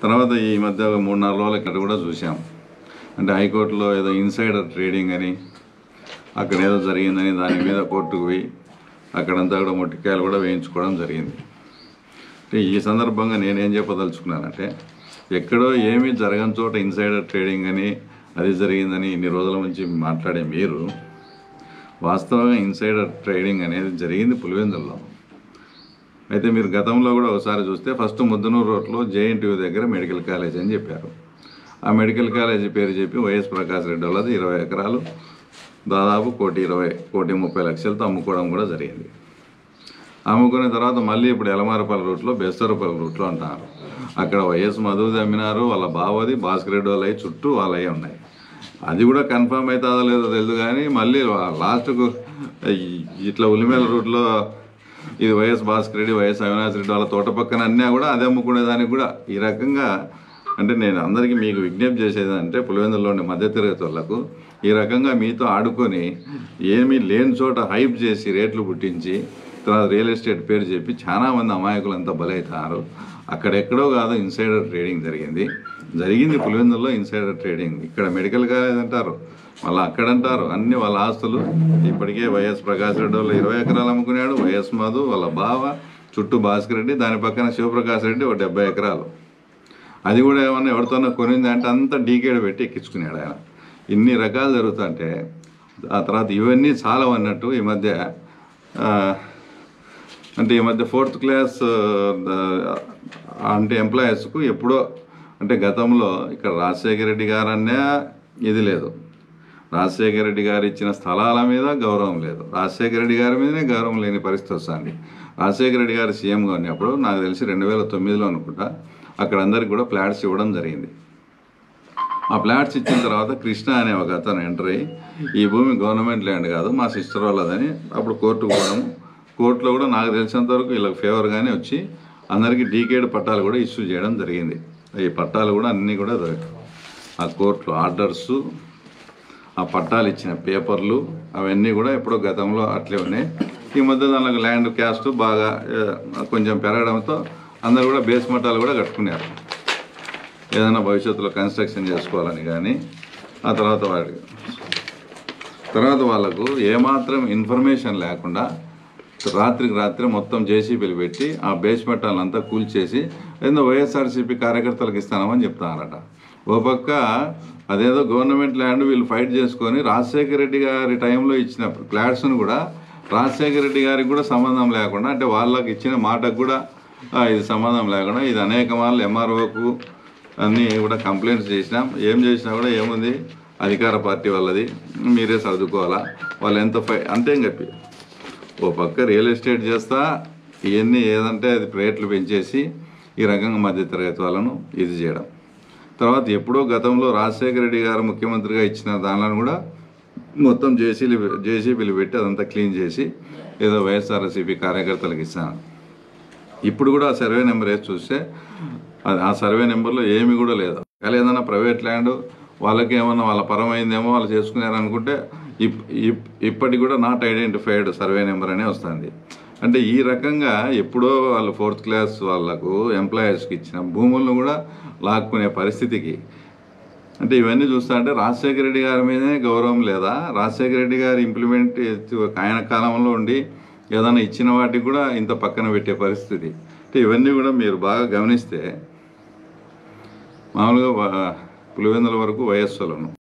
తర్వాత ఈ మధ్య ఒక మూడు నాలుగు రోజులు ఇక్కడ కూడా చూసాం అంటే హైకోర్టులో ఏదో ఇన్సైడర్ ట్రేడింగ్ అని అక్కడ ఏదో జరిగిందని దాని మీద కోర్టుకు పోయి అక్కడంతా కూడా మొట్టికాయలు కూడా వేయించుకోవడం జరిగింది అంటే ఈ సందర్భంగా నేనేం చెప్పదలుచుకున్నానంటే ఎక్కడో ఏమీ జరగని చోట ఇన్సైడర్ ట్రేడింగ్ అని అది జరిగిందని ఇన్ని రోజుల నుంచి మాట్లాడే మీరు వాస్తవంగా ఇన్సైడర్ ట్రేడింగ్ అనేది జరిగింది పులివెందుల్లో అయితే మీరు గతంలో కూడా ఒకసారి చూస్తే ఫస్ట్ ముద్దనూరు రోడ్లో జేఎన్టీయూ దగ్గర మెడికల్ కాలేజ్ అని చెప్పారు ఆ మెడికల్ కాలేజీ పేరు చెప్పి వైఎస్ ప్రకాష్ రెడ్డి వాళ్ళది ఇరవై ఎకరాలు దాదాపు కోటి ఇరవై కోటి ముప్పై లక్షలతో అమ్ముకోవడం కూడా జరిగింది అమ్ముకున్న తర్వాత మళ్ళీ ఇప్పుడు ఎలమారపల్లి రూట్లో బెస్తరపల్లి రూట్లో అంటారు అక్కడ వైఎస్ మధుది అమ్మినారు వాళ్ళ బావది భాస్కర్ రెడ్డి వాళ్ళవి చుట్టూ వాళ్ళవి ఉన్నాయి అది కూడా కన్ఫర్మ్ అవుతుందో లేదో తెలియదు కానీ మళ్ళీ లాస్ట్కు ఇట్లా ఉలిమేల రూట్లో ఇది వైఎస్ భాస్కర్ రెడ్డి వైఎస్ అవినాష్ రెడ్డి వాళ్ళ తోట పక్కన అన్నీ కూడా అదే అమ్ముకునేదానికి కూడా ఈ రకంగా అంటే నేను అందరికీ మీకు విజ్ఞప్తి చేసేది అంటే పులివెందులోని మధ్యతరగతి వాళ్ళకు ఈ రకంగా మీతో ఆడుకొని ఏమీ లేని చోట హైప్ చేసి రేట్లు పుట్టించి తర్వాత రియల్ ఎస్టేట్ పేరు చెప్పి చాలా మంది అమాయకులంతా బలవుతారు అక్కడెక్కడో కాదు ఇన్సైడర్ ట్రేడింగ్ జరిగింది జరిగింది పులివెందుల్లో ఇన్సైడర్ ట్రేడింగ్ ఇక్కడ మెడికల్ కాలేజ్ అంటారు మళ్ళీ అక్కడ అంటారు అన్ని వాళ్ళ ఆస్తులు ఇప్పటికే వైఎస్ ప్రకాష్ రెడ్డి వాళ్ళు ఇరవై ఎకరాలు అమ్ముకున్నాడు వైఎస్ మధు వాళ్ళ బావ చుట్టూ భాస్కర్ రెడ్డి దాని పక్కన శివప్రకాష్ రెడ్డి ఒక డెబ్బై ఎకరాలు అది కూడా ఏమన్నా ఎవరితోనో కొనింది అంటే అంతా డీకేడ్ పెట్టి ఎక్కించుకున్నాడు ఆయన ఇన్ని రకాలు జరుగుతుంటే ఆ తర్వాత ఇవన్నీ చాలా అన్నట్టు ఈ మధ్య ఆ, అంటే ఈ మధ్య ఫోర్త్ క్లాస్ ఆ, అంటే ఎంప్లాయీస్కు ఎప్పుడో అంటే గతంలో ఇక్కడ రాజశేఖర రెడ్డి గారన్నా ఇది లేదు రాజశేఖర రెడ్డి గారు ఇచ్చిన స్థలాల మీద గౌరవం లేదు రాజశేఖర రెడ్డి గారి మీదనే గౌరవం లేని పరిస్థితి వస్తుంది రాజశేఖర రెడ్డి గారు సీఎంగా ఉన్నప్పుడు నాకు తెలిసి రెండు వేల తొమ్మిదిలో అనుకుంటా అక్కడ అందరికి కూడా ఫ్లాట్స్ ఇవ్వడం జరిగింది ఆ ఫ్లాట్స్ ఇచ్చిన తర్వాత కృష్ణ అనే ఒక అతను ఎంటర్ అయ్యి ఈ భూమి గవర్నమెంట్ ల్యాండ్ కాదు మా సిస్టర్ వాళ్ళదని అప్పుడు కోర్టుకు పోవడం కోర్టులో కూడా నాకు తెలిసినంత వరకు వీళ్ళకి ఫేవర్గానే వచ్చి అందరికీ డీకేడ్ పట్టాలు కూడా ఇష్యూ చేయడం జరిగింది ఈ పట్టాలు కూడా అన్నీ కూడా దొరికాయి ఆ కోర్టులో ఆర్డర్సు ఆ పట్టాలు ఇచ్చిన పేపర్లు అవన్నీ కూడా ఎప్పుడో గతంలో అట్లే ఉన్నాయి ఈ మధ్య దానికి ల్యాండ్ క్యాస్ట్ బాగా ఏ, కొంచెం పెరగడంతో అందరు కూడా బేస్ మట్టాలు కూడా కట్టుకున్నారు ఏదైనా భవిష్యత్తులో కన్స్ట్రక్షన్ చేసుకోవాలని కానీ ఆ తర్వాత వాడికి తర్వాత వాళ్ళకు ఏమాత్రం ఇన్ఫర్మేషన్ లేకుండా రాత్రికి రాత్రి మొత్తం జేసీబీలు పెట్టి ఆ బేస్ మెట్టాలంతా కూల్చేసి ఏదో వైఎస్ఆర్సీపీ కార్యకర్తలకు ఇస్తానమని చెప్తానట ఓ పక్క అదేదో గవర్నమెంట్ ల్యాండ్ వీళ్ళు ఫైట్ చేసుకొని రాజశేఖర రెడ్డి గారి టైంలో ఇచ్చిన ఫ్లాట్స్ను కూడా రాజశేఖర రెడ్డి గారికి కూడా సంబంధం లేకుండా అంటే వాళ్ళకి ఇచ్చిన మాటకు కూడా ఆ, ఇది సంబంధం లేకుండా ఇది అనేక మార్లు ఎంఆర్ఓకు అన్నీ కూడా కంప్లైంట్స్ చేసినాం ఏం చేసినా కూడా ఏముంది అధికార పార్టీ వాళ్ళది మీరే సర్దుకోవాలా వాళ్ళు ఎంత ఫై అంతే అని చెప్పి ఓ పక్క రియల్ ఎస్టేట్ చేస్తా ఇవన్నీ ఏదంటే అది రేట్లు పెంచేసి ఈ రకంగా మధ్యతరగతి వాళ్ళను ఇది చేయడం తర్వాత ఎప్పుడో గతంలో రాజశేఖర రెడ్డి గారు ముఖ్యమంత్రిగా ఇచ్చిన దానిలను కూడా మొత్తం జేసీలు జేసీబీలు పెట్టి అదంతా క్లీన్ చేసి ఏదో వైఎస్ఆర్సీపీ కార్యకర్తలకు ఇస్తాను ఇప్పుడు కూడా ఆ సర్వే నెంబర్ వేసి చూస్తే అది ఆ సర్వే నెంబర్లో ఏమీ కూడా లేదు ఒకవేళ ఏదైనా ప్రైవేట్ ల్యాండ్ వాళ్ళకి ఏమన్నా వాళ్ళ పరమైందేమో వాళ్ళు చేసుకున్నారు అనుకుంటే ఇప్ ఇప్ ఇప్పటికి కూడా నాట్ ఐడెంటిఫైడ్ సర్వే నెంబర్ అనే వస్తుంది అంటే ఈ రకంగా ఎప్పుడో వాళ్ళు ఫోర్త్ క్లాస్ వాళ్ళకు ఎంప్లాయీస్కి ఇచ్చిన భూములను కూడా లాక్కునే పరిస్థితికి అంటే ఇవన్నీ చూస్తా అంటే రాజశేఖర రెడ్డి గారి మీదనే గౌరవం లేదా రాజశేఖర రెడ్డి గారు ఇంప్లిమెంట్ ఆయన కాలంలో ఉండి ఏదైనా ఇచ్చిన వాటికి కూడా ఇంత పక్కన పెట్టే పరిస్థితి అంటే ఇవన్నీ కూడా మీరు బాగా గమనిస్తే మామూలుగా వా- పులివెందుల వరకు వయస్సులను